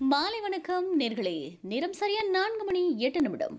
மாலை வணக்கம் நேர்களே நேரம் சரியா நான்கு மணி எட்டு நிமிடம்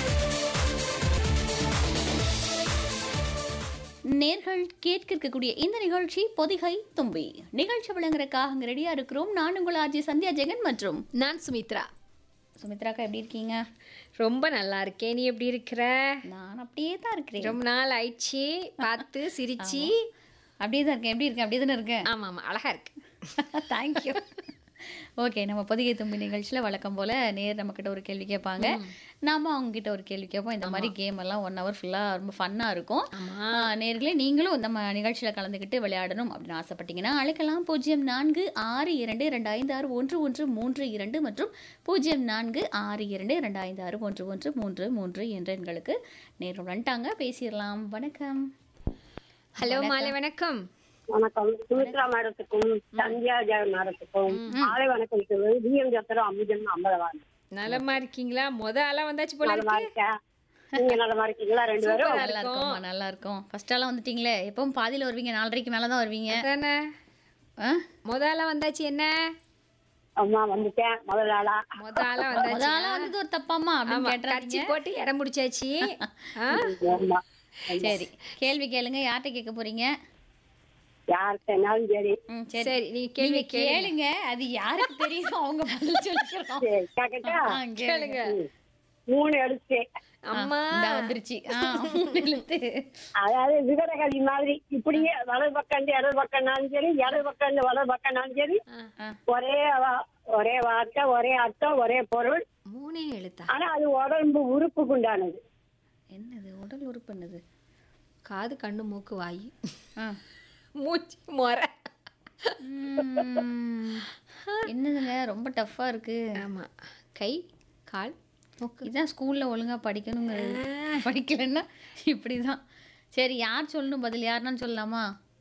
நேர்கள் கேட்க இருக்கக்கூடிய இந்த நிகழ்ச்சி பொதிகை தும்பி நிகழ்ச்சி விளங்குறதுக்காக அங்க ரெடியா இருக்கிறோம் நான் உங்கள் ஆர்ஜி சந்தியா ஜெகன் மற்றும் நான் சுமித்ரா சுமித்ராக்கா எப்படி இருக்கீங்க ரொம்ப நல்லா இருக்கேன் நீ எப்படி இருக்கிற நான் அப்படியே தான் இருக்கிறேன் ரொம்ப நாள் ஆயிடுச்சு பார்த்து சிரிச்சு அப்படியே தான் இருக்கேன் எப்படி இருக்கேன் அப்படியே தானே இருக்கேன் ஆமா ஆமா அழகா இருக்கு தேங்க்யூ ஓகே நம்ம பொதிகை தும்பி நிகழ்ச்சியில் வழக்கம் போல் நேர் நம்மக்கிட்ட ஒரு கேள்வி கேட்பாங்க நாம அவங்க கிட்ட ஒரு கேள்வி கேட்போம் இந்த மாதிரி கேம் எல்லாம் ஒன் ஹவர் ஃபுல்லாக ரொம்ப ஃபன்னாக இருக்கும் ஆமா ஆ, நேர்களே நீங்களும் நம்ம நிகழ்ச்சியில் கலந்துக்கிட்டு விளையாடணும் அப்படின்னு ஆசைப்பட்டீங்கன்னா அழைக்கலாம் பூஜ்ஜியம் நான்கு ஆறு இரண்டு ரெண்டு ஐந்து ஆறு ஒன்று ஒன்று மூன்று இரண்டு மற்றும் பூஜ்ஜியம் நான்கு ஆறு இரண்டு ரெண்டு ஐந்து ஆறு ஒன்று ஒன்று மூன்று மூன்று என்ற எண்களுக்கு நேரம் வந்துட்டாங்க பேசிடலாம் வணக்கம் ஹலோ மாலை வணக்கம் வணக்கம் சுமித்ரா மேடத்துக்கும் சந்தியா ஜெகன் மேடத்துக்கும் மாலை வணக்கம் சொல்லு டிஎம் ஜத்தரும் அம்புஜன் அம்பலவான் நலமா இருக்கீங்களா முத ஆளா வந்தாச்சு போல நலமா இருக்கு இருக்கேன் நீங்க நலமா இருக்கீங்களா ரெண்டு பேரும் நல்லா இருக்கோம்மா நல்லா இருக்கும் ஃபர்ஸ்டாலாம் வந்துட்டீங்களே எப்பவும் பாதியில் வருவீங்க நாலரைக்கு மேலே தான் வருவீங்க அதானே ஆ முத ஆளா வந்தாச்சு என்ன அம்மா வந்துட்டேன் முதல் ஆளா முத ஆளா வந்தாச்சு முதல்ல வந்தது ஒரு தப்பாமா அப்படின்னு ஆமா கேட்டுறாதீங்க கட்சி போட்டு இடம் முடிச்சாச்சு ஆ? ஆமா சரி கேள்வி கேளுங்க யார்கிட்ட கேட்க போறீங்க யார்கிட்டனாலும் சரி ம் சரி சரி நீ கேள்வி நீங்க கேளுங்க அது யாருக்கு தெரியுதோ அவங்க பதில் சொல்லிக்கிறோம் சரி கேட்கட்டா ஆ, கேளுங்க மூணு எழுத்து அம்மா இந்தா வந்துருச்சு ஆ, மூணு எழுத்து அதாவது விகடகலி மாதிரி இப்படியே வலது பக்கம் இருந்து இடது பக்கம்னாலும் சரி இடது பக்கம் இருந்து வலது பக்கம்னாலும் சரி ஆ. ஒரே வா- ஒரே வார்த்தை ஒரே அர்த்தம் ஒரே பொருள் மூணே எழுத்தா ஆனா அது உடம்பு உறுப்புக்கு உண்டானது என்னது உடல் உறுப்பு என்னது காது கண்ணு மூக்கு வாய் ஆ. மூச்சு முறை ம். என்னதுங்க ரொம்ப டஃப்பா இருக்கு ஆமா கை கால் மூக்கு இதான் ஸ்கூல்ல ஒழுங்கா படிக்கணுங்கிறது படிக்கலைன்னா இப்படிதான் சரி யார் சொல்லணும் பதில் யாருன்னு சொல்லலாமா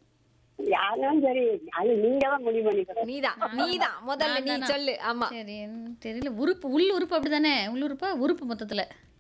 யாரும் சரி அது நீங்க தான் முடிவு பண்ணிக்கணும் நீதான் நீதான் முதல்ல நீ சொல்லு ஆமா சரி என்ன தெரியல உறுப்பு உள் உறுப்பு அப்படிதானே உள் உறுப்பா உறுப்பு மொத்தத்துல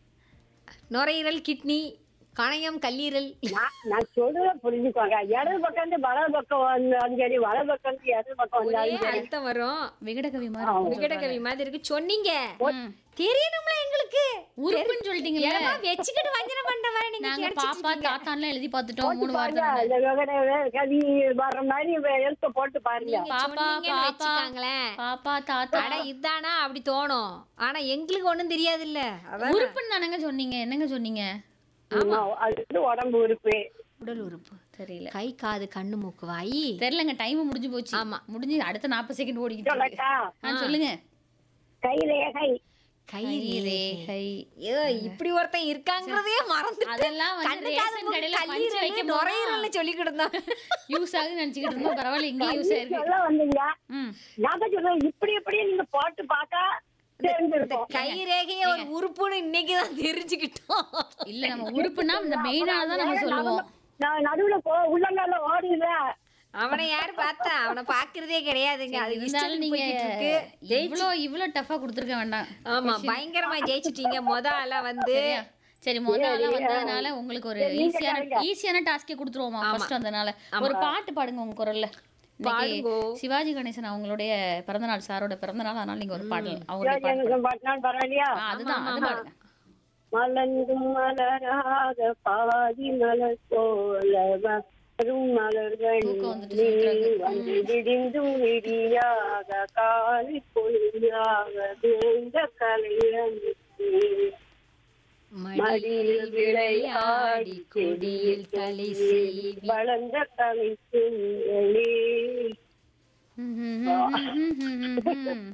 நுரையீரல் கிட்னி கணையம் கல்லீரல் நான் நான் சொல்றத புரிஞ்சுக்கோங்க இடது பக்கம் இருந்து வலது பக்கம் வந்தாலும் சரி வலது பக்கம் இருந்து இடது பக்கம் ஒரே வந்தாலும் சரி அர்த்தம் வரும் விகடகவி மாதிரி இருக்கும் விகடகவி மாதிரி இருக்கு சொன்னீங்க ம். தெரியணும்ல எங்களுக்கு உறுப்புன்னு சொல்லிட்டீங்களே ஏமா வச்சுக்கிட்டு வஞ்சனம் பண்ற மாதிரி நீங்க நாங்க கிடைச்சிட்டு பாப்பா இருக்கீங்க. தாத்தான்லாம் எழுதி பார்த்துட்டோம் மூணு வார்த்தை பாருங்க, இந்த விகட கவி வர்ற மாதிரி எழுத்த போட்டு பாருங்க நீங்க பாப்பா, சொன்னீங்கன்னு பாப்பா. வச்சுக்காங்களேன் பாப்பா தாத்தா அட இதானா அப்படி தோணும் ஆனா எங்களுக்கு ஒண்ணும் தெரியாது இல்ல அதான் உறுப்புன்னு தானங்க சொன்னீங்க என்னங்க சொன்னீங்க ஆமா, அது வந்து உடம்பு உறுப்பு உடல் உறுப்பு தெரியல கை காது கண்ணு மூக்கு வாய் தெரியலங்க டைம் முடிஞ்சு போச்சு ஆமா. முடிஞ்சு அடுத்த நாற்பது செகண்ட் ஓடிக்கிட்டு இருக்கு. சொல்லட்டா ஆ சொல்லுங்க கை ரேகை கை ரேகை ஐயோ இப்படி ஒருத்தன் இருக்காங்கிறதே மறந்து அதெல்லாம் வந்து கண்ணு காது ரேஷன் மூக்கு கடையில பஞ்சு கல்லீரல் வைக்க நுரையீரல்னு சொல்லிக்கிட்டு இருந்தான் யூஸ் ஆகுதுன்னு நினைச்சுக்கிட்டு இருந்தோம் பரவாயில்ல இங்கேயும் யூஸ் ஆயிருக்கு சொல்ல வந்தீங்க ம் நான் தான் சொல்றேன் இப்படி இப்படியே நீங்க போட்டு பார்த்தா தெரிஞ்சிருக்கும் கை ரேகைய ஒரு உறுப்புன்னு இன்னைக்குதான் தெரிஞ்சுக்கிட்டோம் இல்ல நம்ம உறுப்புனா இந்த மெயினானதான் நம்ம சொல்லுவோம் நான் நடுவுல போ உள்ளங்கால ஓடிடுல அவனை யாரு பார்த்தா அவனை பாக்குறதே கிடையாதுங்க அது இருந்தாலும் இஷ்டம் நீங்க போய்கிட்டு இருக்கு இவ்வளோ இவ்வளோ டஃபா கொடுத்துருக்க வேண்டாம் ஆமா பயங்கரமா ஜெயிச்சிட்டீங்க மொத ஆளா வந்து சரியா சரி முதல்ல வந்ததுனால உங்களுக்கு ஒரு ஈஸியான ஈஸியான டாஸ்கே கொடுத்துருவோமா ஃபர்ஸ்ட் வந்ததுனால ஒரு பாட்டு பாடுங்க உங்க குரல்ல இன்னைக்கு பாடுங்கோ. சிவாஜி கணேசன் அவங்களுடைய பிறந்தநாள் சாரோட பிறந்தநாள் அதனால நீங்க ஒரு பாடல் அவருடைய பாட்டு எனக்கு பாட்டினாலும் பரவாயில்லையா ஆ, அதுதான் அது பாடுங்க மலர்ந்தும் மலராத பாதி மலர் போல வரும் மலர்கள் தூக்கம் வந்துட்டு நீ சுமித்ராக்கு. வந்து விடிந்தும் விடியாத காலை பொழுதாக வேந்த கலையமைத்து மடியில் விளையாடி கொடியில் தலை சீவி வளர்ந்த கலை செங்கலே ம், ம், ம், ம், ம், ம், ம்.